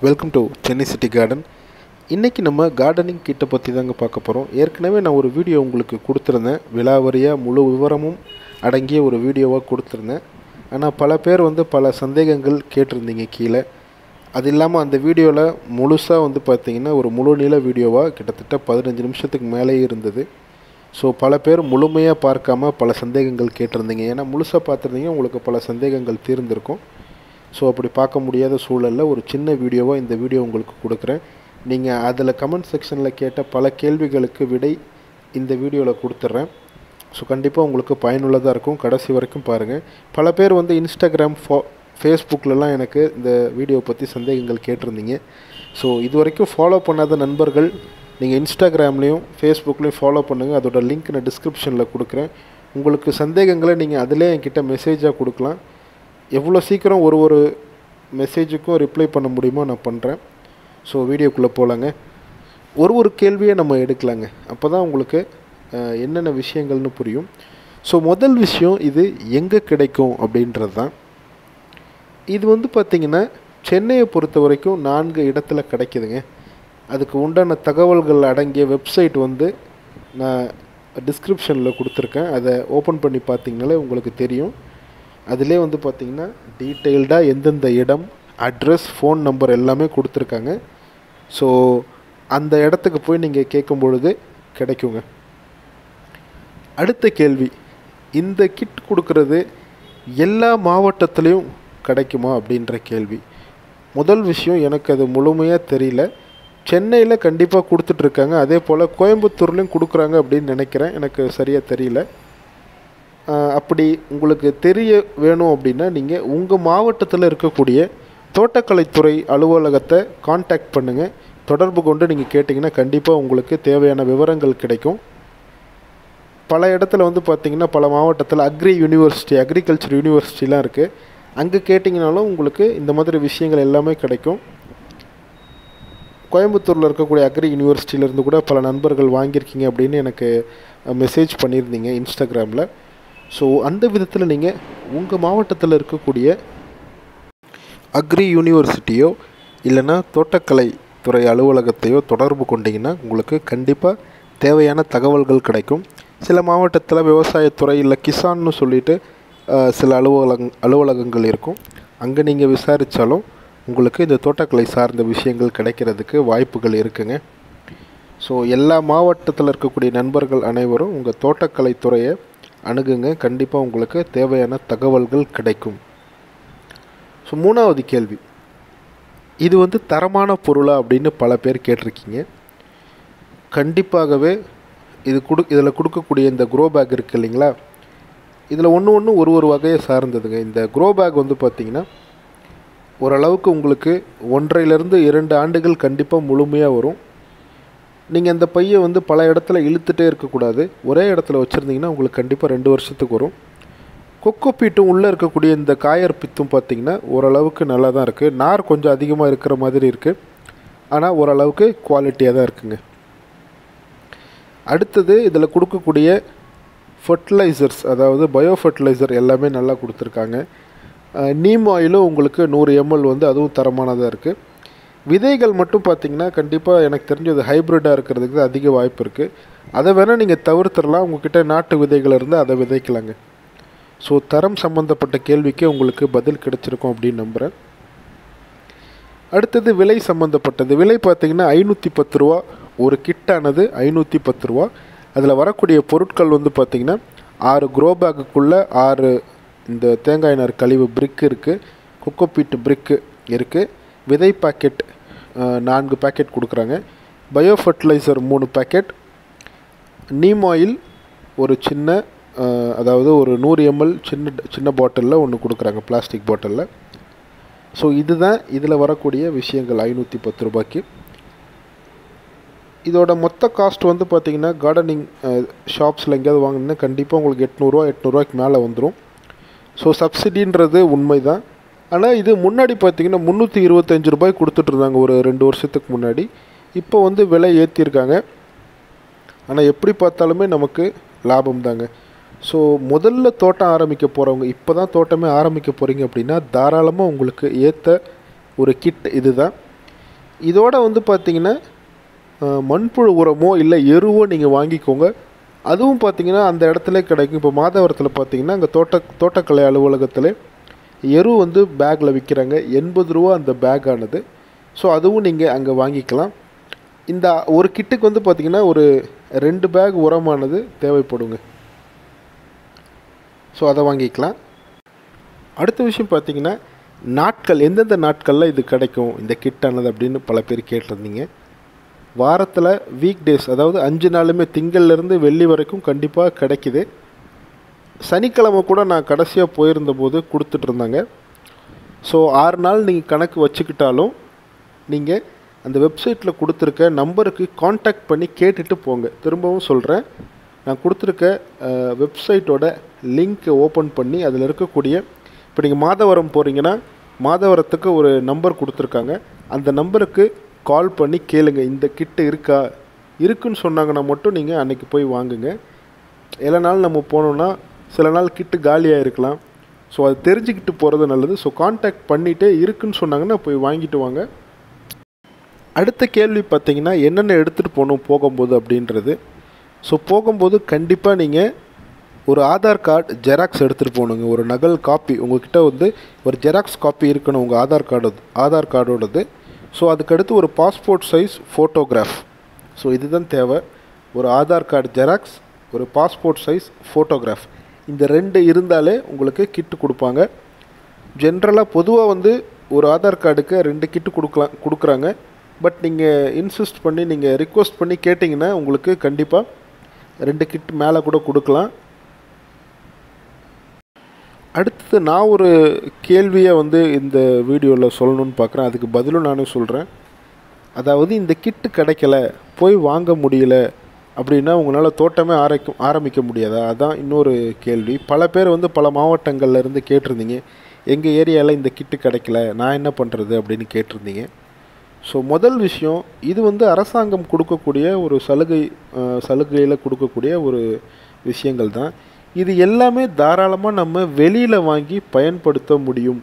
welcome to Chennai city garden இன்றைக்கி நம்ம gardening கிட்ட பற்றி தாங்க பார்க்க போகிறோம் ஏற்கனவே நான் ஒரு வீடியோ உங்களுக்கு கொடுத்துருந்தேன் விலாவரியாக முழு விவரமும் அடங்கிய ஒரு வீடியோவாக கொடுத்துருந்தேன் ஆனால் பல பேர் வந்து பல சந்தேகங்கள் கேட்டிருந்தீங்க கீழே அது இல்லாமல் அந்த வீடியோவில் முழுசாக வந்து பார்த்திங்கன்னா ஒரு முழு நீள வீடியோவாக கிட்டத்தட்ட பதினஞ்சு நிமிஷத்துக்கு மேலேயே இருந்தது ஸோ பல பேர் முழுமையாக பார்க்காம பல சந்தேகங்கள் கேட்டிருந்தீங்க ஏன்னா முழுசாக பார்த்துருந்தீங்க உங்களுக்கு பல சந்தேகங்கள் தீர்ந்திருக்கும் ஸோ அப்படி பார்க்க முடியாத சூழலில் ஒரு சின்ன வீடியோவாக இந்த வீடியோ உங்களுக்கு கொடுக்குறேன் நீங்கள் அதில் கமெண்ட் செக்ஷனில் கேட்ட பல கேள்விகளுக்கு விடை இந்த வீடியோவில் கொடுத்துட்றேன் ஸோ கண்டிப்பாக உங்களுக்கு பயனுள்ளதாக இருக்கும் கடைசி வரைக்கும் பாருங்கள் பல பேர் வந்து இன்ஸ்டாகிராம் ஃபோ ஃபேஸ்புக்கிலலாம் எனக்கு இந்த வீடியோ பற்றி சந்தேகங்கள் கேட்டிருந்தீங்க ஸோ இது வரைக்கும் ஃபாலோ பண்ணாத நண்பர்கள் நீங்கள் இன்ஸ்டாகிராம்லேயும் ஃபேஸ்புக்லேயும் ஃபாலோ பண்ணுங்கள் அதோட லிங்க் நான் டிஸ்கிரிப்ஷனில் கொடுக்குறேன் உங்களுக்கு சந்தேகங்களை நீங்கள் அதிலே என்கிட்ட மெசேஜாக கொடுக்கலாம் எவ்வளோ சீக்கிரம் ஒரு ஒரு மெசேஜுக்கும் ரிப்ளை பண்ண முடியுமோ நான் பண்ணுறேன் ஸோ வீடியோக்குள்ளே போகலாங்க ஒரு ஒரு கேள்வியை நம்ம எடுக்கலாங்க அப்போ தான் உங்களுக்கு அஹ், என்னென்ன விஷயங்கள்னு புரியும் ஸோ முதல் விஷயம் இது எங்கே கிடைக்கும் அப்படின்றது தான் இது வந்து பார்த்திங்கன்னா சென்னையை பொறுத்த வரைக்கும் நான்கு இடத்துல கிடைக்குதுங்க அதுக்கு உண்டான தகவல்கள் அடங்கிய வெப்சைட் வந்து நான் டிஸ்கிரிப்ஷனில் கொடுத்துருக்கேன் அதை ஓப்பன் பண்ணி பார்த்தீங்கனாலே உங்களுக்கு தெரியும் அதிலே வந்து பார்த்தீங்கன்னா டீட்டெயில்டாக எந்தெந்த இடம் அட்ரஸ் ஃபோன் நம்பர் எல்லாமே கொடுத்துருக்காங்க ஸோ அந்த இடத்துக்கு போய் நீங்கள் கேட்கும் பொழுது கிடைக்குங்க அடுத்த கேள்வி இந்த கிட் கொடுக்கறது எல்லா மாவட்டத்துலேயும் கிடைக்குமா அப்படின்ற கேள்வி முதல் விஷயம் எனக்கு அது முழுமையாக தெரியல சென்னையில் கண்டிப்பாக கொடுத்துட்ருக்காங்க அதே போல் கோயம்புத்தூர்லேயும் கொடுக்குறாங்க அப்படின்னு நினைக்கிறேன் எனக்கு சரியாக தெரியல ஆஹ் அப்படி உங்களுக்கு தெரிய வேணும் அப்படின்னா நீங்கள் உங்கள் மாவட்டத்தில் இருக்கக்கூடிய தோட்டக்கலைத்துறை அலுவலகத்தை காண்டாக்ட் பண்ணுங்கள் தொடர்பு கொண்டு நீங்கள் கேட்டிங்கன்னா கண்டிப்பாக உங்களுக்கு தேவையான விவரங்கள் கிடைக்கும் பல இடத்துல வந்து பார்த்திங்கன்னா பல மாவட்டத்தில் அக்ரி யூனிவர்சிட்டி அக்ரிகல்ச்சர் யூனிவர்சிட்டிலாம் இருக்குது அங்கே கேட்டிங்கனாலும் உங்களுக்கு இந்த மாதிரி விஷயங்கள் எல்லாமே கிடைக்கும் கோயம்புத்தூரில் இருக்கக்கூடிய அக்ரி யூனிவர்சிட்டியிலேருந்து கூட பல நண்பர்கள் வாங்கியிருக்கீங்க அப்படின்னு எனக்கு மெசேஜ் பண்ணியிருந்தீங்க இன்ஸ்டாகிராமில் ஸோ அந்த விதத்தில் நீங்கள் உங்கள் மாவட்டத்தில் இருக்கக்கூடிய அக்ரி யூனிவர்சிட்டியோ இல்லைன்னா தோட்டக்கலை துறை அலுவலகத்தையோ தொடர்பு கொண்டீங்கன்னா உங்களுக்கு கண்டிப்பாக தேவையான தகவல்கள் கிடைக்கும் சில மாவட்டத்தில் விவசாயத்துறை இல்லை கிசான்னு சொல்லிட்டு அஹ், சில அலுவலக அலுவலகங்கள் இருக்கும் அங்கே நீங்கள் விசாரித்தாலும் உங்களுக்கு இந்த தோட்டக்கலை சார்ந்த விஷயங்கள் கிடைக்கிறதுக்கு வாய்ப்புகள் இருக்குங்க ஸோ எல்லா மாவட்டத்தில் இருக்கக்கூடிய நண்பர்கள் அனைவரும் உங்கள் தோட்டக்கலை துறையை அணுகுங்க கண்டிப்பாக உங்களுக்கு தேவையான தகவல்கள் கிடைக்கும் ஸோ மூணாவது கேள்வி இது வந்து தரமான பொருளா அப்படின்னு பல பேர் கேட்டிருக்கீங்க கண்டிப்பாகவே இது கொடு இதில் கொடுக்கக்கூடிய இந்த க்ரோ பேக் இருக்குது இல்லைங்களா இதில் ஒன்று ஒன்று ஒரு ஒரு வகையை சார்ந்ததுங்க இந்த க்ரோ பேக் வந்து பார்த்திங்கன்னா ஓரளவுக்கு உங்களுக்கு ஒன்றையிலேருந்து இரண்டு ஆண்டுகள் கண்டிப்பாக முழுமையாக வரும் நீங்கள் அந்த பையை வந்து பல இடத்துல இழுத்துட்டே இருக்கக்கூடாது ஒரே இடத்துல வச்சுருந்தீங்கன்னா உங்களுக்கு கண்டிப்பாக ரெண்டு வருஷத்துக்கு வரும் கொக்கோ பீட்டும் உள்ளே இருக்கக்கூடிய இந்த காயர் பித்தும் பார்த்திங்கன்னா ஓரளவுக்கு நல்லா தான் இருக்குது நார் கொஞ்சம் அதிகமாக இருக்கிற மாதிரி இருக்குது ஆனால் ஓரளவுக்கு குவாலிட்டியாக தான் இருக்குங்க அடுத்தது இதில் கொடுக்கக்கூடிய ஃபர்டிலைசர்ஸ் அதாவது பயோ ஃபர்டிலைசர் எல்லாமே நல்லா கொடுத்துருக்காங்க அஹ், நீம் ஆயிலும் உங்களுக்கு நூறு எம்எல் வந்து அதுவும் தரமானதாக இருக்குது விதைகள் மட்டும் பார்த்தீங்கன்னா கண்டிப்பாக எனக்கு தெரிஞ்சது ஹைப்ரிட்டாக இருக்கிறதுக்கு தான் அதிக வாய்ப்பு இருக்குது அதை வேணால் நீங்கள் தவிர்த்துடலாம் உங்ககிட்ட நாட்டு விதைகள் இருந்தால் அதை விதைக்கலாங்க ஸோ தரம் சம்மந்தப்பட்ட கேள்விக்கு உங்களுக்கு பதில் கிடைச்சிருக்கும் அப்படின்னு நம்புகிறேன் அடுத்தது விலை சம்மந்தப்பட்டது விலை பார்த்தீங்கன்னா ஐநூற்றி பத்து ரூபா ஒரு கிட்டானது ஐநூற்றி பத்து ரூபா அதில் வரக்கூடிய பொருட்கள் வந்து பார்த்திங்கன்னா ஆறு க்ரோ பேக்குக்குள்ளே ஆறு இந்த தேங்காய் நார் கழிவு பிரிக்கு இருக்குது கொக்கோபீட் பிரிக்கு இருக்குது விதை பாக்கெட் நான்கு பாக்கெட் கொடுக்குறாங்க பயோ ஃபர்டிலைசர் மூணு பாக்கெட் நீம் ஆயில் ஒரு சின்ன அஹ், அதாவது ஒரு நூறு எம்எல் சின்ன சின்ன பாட்டிலில் ஒன்று கொடுக்குறாங்க பிளாஸ்டிக் பாட்டிலில் ஸோ இதுதான் இதில் வரக்கூடிய விஷயங்கள் ஐநூற்றி பத்து ரூபாய்க்கு இதோட மொத்த காஸ்ட் வந்து பார்த்திங்கன்னா கார்டனிங் ஷாப்ஸில் எங்கேயாவது வாங்கினா கண்டிப்பாக உங்களுக்கு எட்நூறுரூவா எட்நூறுவாய்க்கு மேலே வந்துடும் ஸோ சப்சிடின்றது உண்மை தான் ஆனால் இது முன்னாடி பார்த்தீங்கன்னா முந்நூற்றி இருபத்தஞ்சு ரூபாய் கொடுத்துட்டு இருந்தாங்க ஒரு ரெண்டு வருஷத்துக்கு முன்னாடி இப்போ வந்து விலை ஏற்றிருக்காங்க ஆனால் எப்படி பார்த்தாலுமே நமக்கு லாபம் தாங்க ஸோ முதல்ல தோட்டம் ஆரம்பிக்க போகிறவங்க இப்போ தான் தோட்டமே ஆரம்பிக்க போகிறீங்க அப்படின்னா தாராளமாக உங்களுக்கு ஏற்ற ஒரு கிட் இதுதான் இதோட வந்து பார்த்திங்கன்னா அஹ், மண்புழு உரமோ இல்லை எருவோ நீங்கள் வாங்கிக்கோங்க அதுவும் பார்த்தீங்கன்னா அந்த இடத்துல கிடைக்கும் இப்போ மாதவரத்தில் பார்த்தீங்கன்னா அங்கே தோட்ட தோட்டக்கலை அலுவலகத்தில் எரு வந்து பேக்கில் விற்கிறாங்க எண்பது ரூபா அந்த பேக் ஆனது ஸோ அதுவும் நீங்கள் அங்கே வாங்கிக்கலாம் இந்த ஒரு கிட்டுக்கு வந்து பார்த்திங்கன்னா ஒரு ரெண்டு பேக் உரமானது தேவைப்படுங்க ஸோ அதை வாங்கிக்கலாம் அடுத்த விஷயம் பார்த்தீங்கன்னா நாட்கள் எந்தெந்த நாட்களில் இது கிடைக்கும் இந்த கிட்டானது அப்படின்னு பல பேர் கேட்டிருந்தீங்க வாரத்தில் வீக் டேஸ் அதாவது அஞ்சு நாளுமே திங்கள்லேருந்து வெள்ளி வரைக்கும் கண்டிப்பாக கிடைக்குது சனிக்கிழமை கூட நான் கடைசியாக போயிருந்தபோது கொடுத்துட்டு இருந்தாங்க ஸோ ஆறு நாள் நீங்கள் கணக்கு வச்சுக்கிட்டாலும் நீங்கள் அந்த வெப்சைட்டில் கொடுத்துருக்க நம்பருக்கு காண்டாக்ட் பண்ணி கேட்டுட்டு போங்க திரும்பவும் சொல்கிறேன் நான் கொடுத்துருக்க வெப்சைட்டோட லிங்க்கை ஓப்பன் பண்ணி அதில் இருக்கக்கூடிய இப்போ நீங்கள் மாதவரம் போகிறீங்கன்னா மாதவரத்துக்கு ஒரு நம்பர் கொடுத்துருக்காங்க அந்த நம்பருக்கு கால் பண்ணி கேளுங்க இந்த கிட்டு இருக்கா இருக்குன்னு சொன்னாங்கன்னா மட்டும் நீங்கள் அன்றைக்கி போய் வாங்குங்க எல்லா நாள் நம்ம போனோம்னா சில நாள் கிட்டு காலியாக இருக்கலாம் ஸோ அது தெரிஞ்சுக்கிட்டு போகிறது நல்லது ஸோ காண்டாக்ட் பண்ணிவிட்டு இருக்குன்னு சொன்னாங்கன்னா போய் வாங்கிட்டு வாங்க அடுத்த கேள்வி பார்த்தீங்கன்னா என்னென்ன எடுத்துகிட்டு போகணும் போகும்போது அப்படின்றது ஸோ போகும்போது கண்டிப்பாக நீங்கள் ஒரு ஆதார் கார்டு ஜெராக்ஸ் எடுத்துகிட்டு போகணுங்க ஒரு நகல் காப்பி உங்ககிட்ட வந்து ஒரு ஜெராக்ஸ் காப்பி இருக்கணும் உங்கள் ஆதார் கார்டு ஆதார் கார்டோடது ஸோ அதுக்கடுத்து ஒரு பாஸ்போர்ட் சைஸ் ஃபோட்டோகிராஃப் ஸோ இதுதான் தேவை ஒரு ஆதார் கார்டு ஜெராக்ஸ் ஒரு பாஸ்போர்ட் சைஸ் ஃபோட்டோகிராஃப் இந்த ரெண்டு இருந்தாலே உங்களுக்கு கிட்டு கொடுப்பாங்க ஜென்ரலாக பொதுவாக வந்து ஒரு ஆதார் கார்டுக்கு ரெண்டு கிட்டு கொடுக்கலாம் கொடுக்குறாங்க பட் நீங்கள் இன்சிஸ்ட் பண்ணி நீங்கள் ரிக்வஸ்ட் பண்ணி கேட்டிங்கன்னா உங்களுக்கு கண்டிப்பாக ரெண்டு கிட் மேலே கூட கொடுக்கலாம் அடுத்தது நான் ஒரு கேள்வியை வந்து இந்த வீடியோவில் சொல்லணும்னு பார்க்குறேன் அதுக்கு பதிலும் நானும் சொல்கிறேன் அதாவது இந்த கிட்டு கிடைக்கல போய் வாங்க முடியல அப்படின்னா உங்களால் தோட்டமே ஆரம்பிக்க ஆரம்பிக்க முடியாதா அதான் இன்னொரு கேள்வி பல பேர் வந்து பல மாவட்டங்கள்ல இருந்து கேட்டிருந்தீங்க எங்கள் ஏரியாவில் இந்த கிட்டு கிடைக்கல நான் என்ன பண்ணுறது அப்படின்னு கேட்டிருந்தீங்க ஸோ முதல் விஷயம் இது வந்து அரசாங்கம் கொடுக்கக்கூடிய ஒரு சலுகை சலுகையில் கொடுக்கக்கூடிய ஒரு விஷயங்கள் தான் இது எல்லாமே தாராளமாக நம்ம வெளியில் வாங்கி பயன்படுத்த முடியும்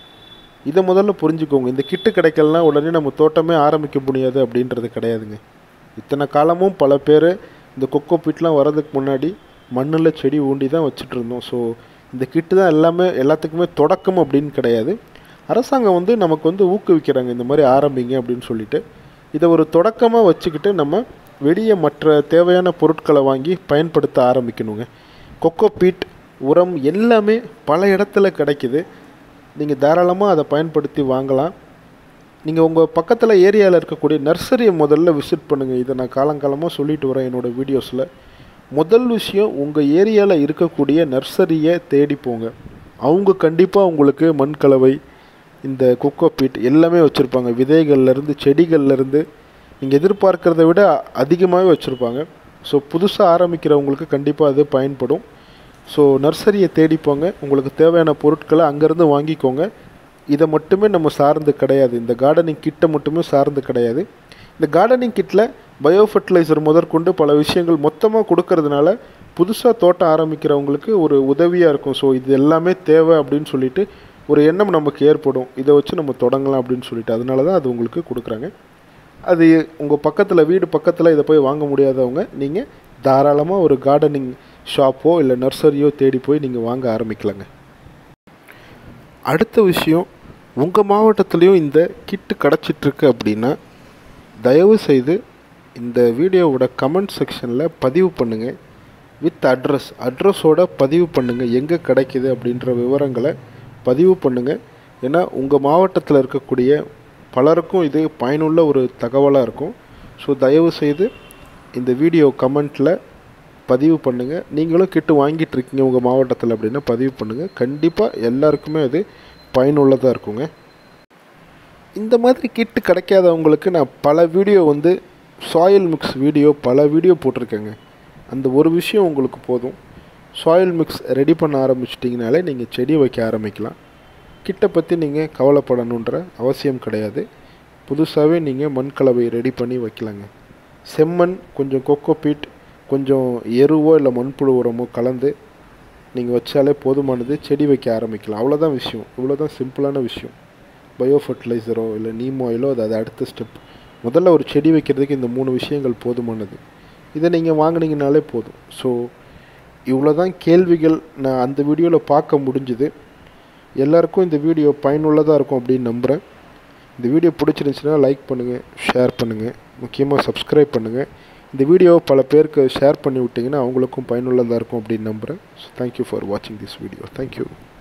இதை முதல்ல புரிஞ்சுக்கோங்க இந்த கிட்டு கிடைக்கலனா உடனே நம்ம தோட்டமே ஆரம்பிக்க முடியாது அப்படின்றது கிடையாதுங்க இத்தனை காலமும் பல பேர் இந்த கொக்கோ பீட்லாம் வர்றதுக்கு முன்னாடி மண்ணில் செடி ஊண்டி தான் வச்சுட்டு இருந்தோம் ஸோ இந்த கிட்டு தான் எல்லாமே எல்லாத்துக்குமே தொடக்கம் அப்படின்னு கிடையாது அரசாங்கம் வந்து நமக்கு வந்து ஊக்குவிக்கிறாங்க இந்த மாதிரி ஆரம்பிங்க அப்படின்னு சொல்லிட்டு இதை ஒரு தொடக்கமாக வச்சுக்கிட்டு நம்ம வெளியே மற்ற தேவையான பொருட்களை வாங்கி பயன்படுத்த ஆரம்பிக்கணுங்க கொக்கோ பீட் உரம் எல்லாமே பல இடத்துல கிடைக்குது நீங்கள் தாராளமாக அதை பயன்படுத்தி வாங்கலாம் நீங்கள் உங்கள் பக்கத்தில் ஏரியாவில் இருக்கக்கூடிய நர்சரியை முதல்ல விசிட் பண்ணுங்கள் இதை நான் காலங்காலமாக சொல்லிட்டு வரேன் என்னோடய வீடியோஸில் முதல் விஷயம் உங்கள் ஏரியாவில் இருக்கக்கூடிய நர்சரியை தேடி போங்க அவங்க கண்டிப்பாக உங்களுக்கு மண் கலவை இந்த கொக்கோ பீட் எல்லாமே வச்சுருப்பாங்க விதைகள்லேருந்து செடிகள்லேருந்து நீங்கள் எதிர்பார்க்கிறத விட அதிகமாகவே வச்சுருப்பாங்க ஸோ புதுசாக ஆரம்பிக்கிறவங்களுக்கு கண்டிப்பாக அது பயன்படும் ஸோ நர்சரியை தேடி போங்க உங்களுக்கு தேவையான பொருட்களை அங்கேருந்து வாங்கிக்கோங்க இதை மட்டுமே நம்ம சார்ந்து கிடையாது இந்த கார்டனிங் கிட்டை மட்டுமே சார்ந்து கிடையாது இந்த கார்டனிங் கிட்டில் பயோ ஃபர்டிலைசர் முதற்கொண்டு பல விஷயங்கள் மொத்தமாக கொடுக்கறதுனால புதுசாக தோட்டம் ஆரம்பிக்கிறவங்களுக்கு ஒரு உதவியாக இருக்கும் ஸோ இது எல்லாமே தேவை அப்படின்னு சொல்லிட்டு ஒரு எண்ணம் நமக்கு ஏற்படும் இதை வச்சு நம்ம தொடங்கலாம் அப்படின்னு சொல்லிட்டு அதனால தான் அது உங்களுக்கு கொடுக்குறாங்க அது உங்கள் பக்கத்தில் வீடு பக்கத்தில் இதை போய் வாங்க முடியாதவங்க நீங்கள் தாராளமாக ஒரு கார்டனிங் ஷாப்போ இல்லை நர்சரியோ தேடி போய் நீங்கள் வாங்க ஆரம்பிக்கலாங்க அடுத்த விஷயம் உங்கள் மாவட்டத்துலேயும் இந்த கிட்டு கிடச்சிட்ருக்கு அப்படின்னா தயவு செய்து இந்த வீடியோவோட கமெண்ட் செக்ஷனில் பதிவு பண்ணுங்கள் வித் அட்ரஸ் அட்ரஸோட பதிவு பண்ணுங்கள் எங்கே கிடைக்கிது அப்படின்ற விவரங்களை பதிவு பண்ணுங்கள் ஏன்னா உங்கள் மாவட்டத்தில் இருக்கக்கூடிய பலருக்கும் இது பயனுள்ள ஒரு தகவலாக இருக்கும் ஸோ தயவு செய்து இந்த வீடியோ கமெண்ட்டில் பதிவு பண்ணுங்கள் நீங்களும் கிட்டு வாங்கிட்டு இருக்கீங்க உங்கள் மாவட்டத்தில் அப்படின்னா பதிவு பண்ணுங்கள் கண்டிப்பாக எல்லாருக்குமே அது பயனுள்ளதாக இருக்குங்க இந்த மாதிரி கிட்டு கிடைக்காதவங்களுக்கு நான் பல வீடியோ வந்து சாயில் மிக்ஸ் வீடியோ பல வீடியோ போட்டிருக்கேங்க அந்த ஒரு விஷயம் உங்களுக்கு போதும் சாயில் மிக்ஸ் ரெடி பண்ண ஆரம்பிச்சிட்டிங்கனாலே நீங்கள் செடி வைக்க ஆரம்பிக்கலாம் கிட்டை பற்றி நீங்கள் கவலைப்படணுன்ற அவசியம் கிடையாது புதுசாகவே நீங்கள் மண் கலவை ரெடி பண்ணி வைக்கலாங்க செம்மண் கொஞ்சம் கொக்கோ பீட் கொஞ்சம் எருவோ இல்லை மண்புழு உரமோ கலந்து நீங்கள் வச்சாலே போதுமானது செடி வைக்க ஆரம்பிக்கலாம் அவ்வளோதான் விஷயம் இவ்வளோ தான் சிம்பிளான விஷயம் பயோ ஃபர்டிலைசரோ இல்லை நீம் ஆயிலோ அது அது அடுத்த ஸ்டெப் முதல்ல ஒரு செடி வைக்கிறதுக்கு இந்த மூணு விஷயங்கள் போதுமானது இதை நீங்கள் வாங்குனீங்கனாலே போதும் ஸோ இவ்வளோ தான் கேள்விகள் நான் அந்த வீடியோவில் பார்க்க முடிஞ்சுது எல்லாருக்கும் இந்த வீடியோ பயனுள்ளதாக இருக்கும் அப்படின்னு நம்புகிறேன் இந்த வீடியோ பிடிச்சிருந்துச்சுன்னா லைக் பண்ணுங்கள் ஷேர் பண்ணுங்கள் முக்கியமாக சப்ஸ்கிரைப் பண்ணுங்கள் இந்த வீடியோவை பல பேருக்கு ஷேர் பண்ணி விட்டிங்கன்னா அவங்களுக்கும் பயனுள்ளதாக இருக்கும் அப்படின்னு நம்புகிறேன் ஸோ தேங்க்யூ ஃபார் வாட்சிங் திஸ் வீடியோ தேங்க்யூ